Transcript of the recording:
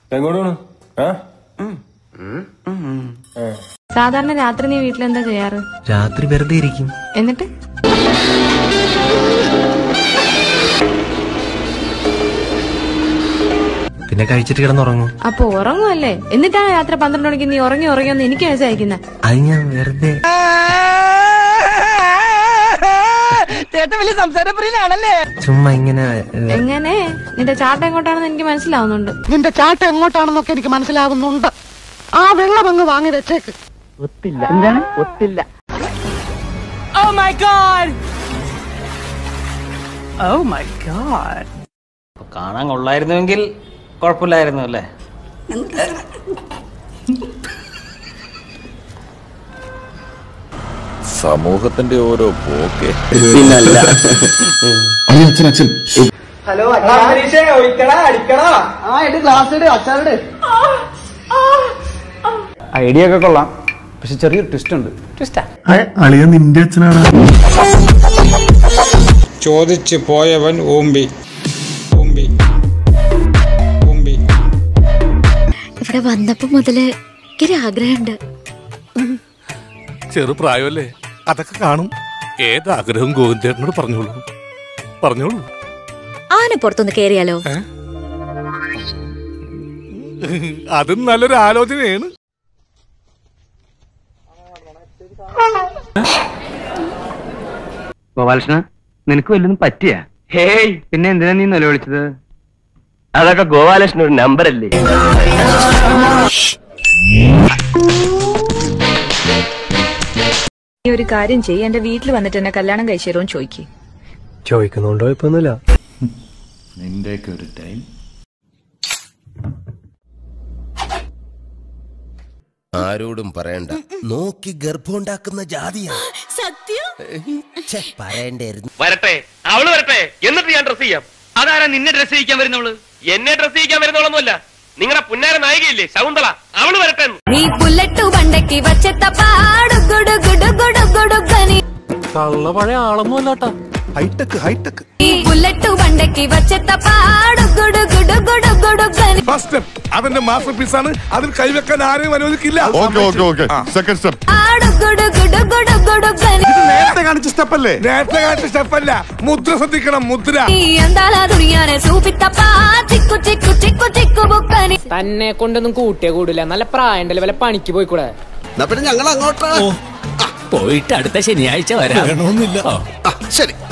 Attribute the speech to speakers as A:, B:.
A: എങ്ങോട്ട് പോണു ആ
B: സാധാരണ രാത്രി നീ വീട്ടിലെന്താ ചെയ്യാറ്
C: രാത്രി വെറുതെ ഇരിക്കും
B: എന്നിട്ട്
C: പിന്നെ കഴിച്ചിട്ട് കിടന്നുറങ്ങും
B: അപ്പൊ ഉറങ്ങുമല്ലേ എന്നിട്ടാണ് രാത്രി പന്ത്രണ്ട് മണിക്ക് നീ ഉറങ്ങി ഉറങ്ങിയെന്ന് എനിക്ക് മെസ്സേജ് അയക്കുന്നത്
C: അത് ഞാൻ വെറുതെ ചുമ്മാ ഇങ്ങനെ ഏ,
B: എങ്ങനെ നിന്റെ ചാട്ടം എങ്ങോട്ടാണെന്ന് എനിക്ക് മനസ്സിലാവുന്നുണ്ട്
D: നിന്റെ ചാട്ട എങ്ങോട്ടാണെന്നൊക്കെ എനിക്ക് മനസ്സിലാവുന്നുണ്ട് ആ വെള്ളം അങ്ങ് വാങ്ങി വെച്ചേക്ക്
E: കാണാൻ കൊള്ളായിരുന്നുവെങ്കിൽ കുഴപ്പമില്ലായിരുന്നു അല്ലേ
F: സമൂഹത്തിന്റെ ഓരോ പോക്കേ
G: ഐഡിയ ഒക്കെ കൊള്ളാം പക്ഷെ ചെറിയൊരു ട്വിസ്റ്റ് ഉണ്ട് ട്വിസ്റ്റാ
H: അളിയ നിന്റെ അച്ഛനാണ്
I: ചോദിച്ചു പോയവൻ ഓമ്പി ഓമ്പി ഓമ്പി
J: ഇവിടെ വന്നപ്പോ മുതല് എനിക്കൊരു ആഗ്രഹമുണ്ട്
H: ചെറുപ്രായമല്ലേ അതൊക്കെ കാണും ഏതാഗ്രഹം ഗോവിന്ദേട്ടനോട് പറഞ്ഞോളൂ പറഞ്ഞോളൂ
J: ആന പുറത്തൊന്ന് കേറിയാലോ
H: അതും നല്ലൊരു ആലോചനയാണ്
G: ഗോപാലകൃഷ്ണ നിനക്ക് വല്ലതും പറ്റിയ ഹേയ് പിന്നെ എന്തിനാ നീ നിലവിളിച്ചത് അതൊക്കെ ഗോപാലകൃഷ്ണൻ ഒരു നമ്പർ അല്ലേ
K: നീ ഒരു കാര്യം ചെയ്യ് എന്റെ വീട്ടിൽ വന്നിട്ട് എന്നെ കല്യാണം കഴിച്ചേരോന്ന് ചോദിക്ക്
C: ചോദിക്കുന്നുണ്ടോ ഇപ്പൊന്നുമില്ല
F: നിന്റെയൊക്കെ ഒരു ടൈം
L: ആരോടും പറയണ്ട നോക്കി ഗർഭമുണ്ടാക്കുന്ന ജാതിയാ
J: സത്യം
L: ഛെ, പറയണ്ടായിരുന്നു
E: വരട്ടെ അവള് വരട്ടെ എന്നിട്ട് ഞാൻ ഡ്രസ് ചെയ്യാം അതാരാ നിന്നെ ഡ്രസ് ചെയ്യിക്കാൻ വരുന്നവള് എന്നെ ഡ്രസ് ചെയ്യിക്കാൻ വരുന്നോളൊന്നുമല്ല നിങ്ങളുടെ പുന്നാര നായികയില്ലേ ശകുന്തള അവള് വരട്ടെ
J: നീ ബുള്ളറ്റ് വണ്ടക്കി വച്ചത്ത പാടുകുടുകുടുകുടുകുടുകനി
H: കള്ള പഴയ ആളൊന്നും അല്ലാട്ടാ ഹൈടെക് ഹൈടെക്
J: നീ ബുള്ളറ്റ് വണ്ടക്കി വച്ചത്ത പാടുകുടുകുടുകുടുകുടുകനി
H: ഫസ്റ്റ് സ്റ്റെപ്പ് അതെന്റെ മാസ്റ്റർ പീസ് ആണ് അതിൽ കൈവെക്കാൻ ആരെയും അനുവദിക്കില്ല
F: okay okay okay second step
J: പാടുകുടുകുടുകുടുകുടുകനി
H: നേരത്തെ കാണിച്ച സ്റ്റെപ്പ് അല്ലേ നേരത്തെ കാണിച്ച സ്റ്റെപ്പ് അല്ല മുദ്ര ശ്രദ്ധിക്കണം മുദ്ര
J: നീ എന്താളാ ദുനിയാനെ സൂപ്പിത്തപ്പ ചിക്കു ചിക്കു ചിക്കു ചിക്കു ബുക്കനി
K: തന്നെ കൊണ്ടൊന്നും കൂട്ടിയേ കൂടില്ല നല്ല പ്രായണ്ടല്ലേ വല്ല പണിക്ക് പോയിക്കൂടെ
L: പിന്നെ ഞങ്ങൾ അങ്ങോട്ടാ
C: പോയിട്ട് അടുത്ത ശനിയാഴ്ച വരാം
H: വേണമെന്നില്ല
L: ശരി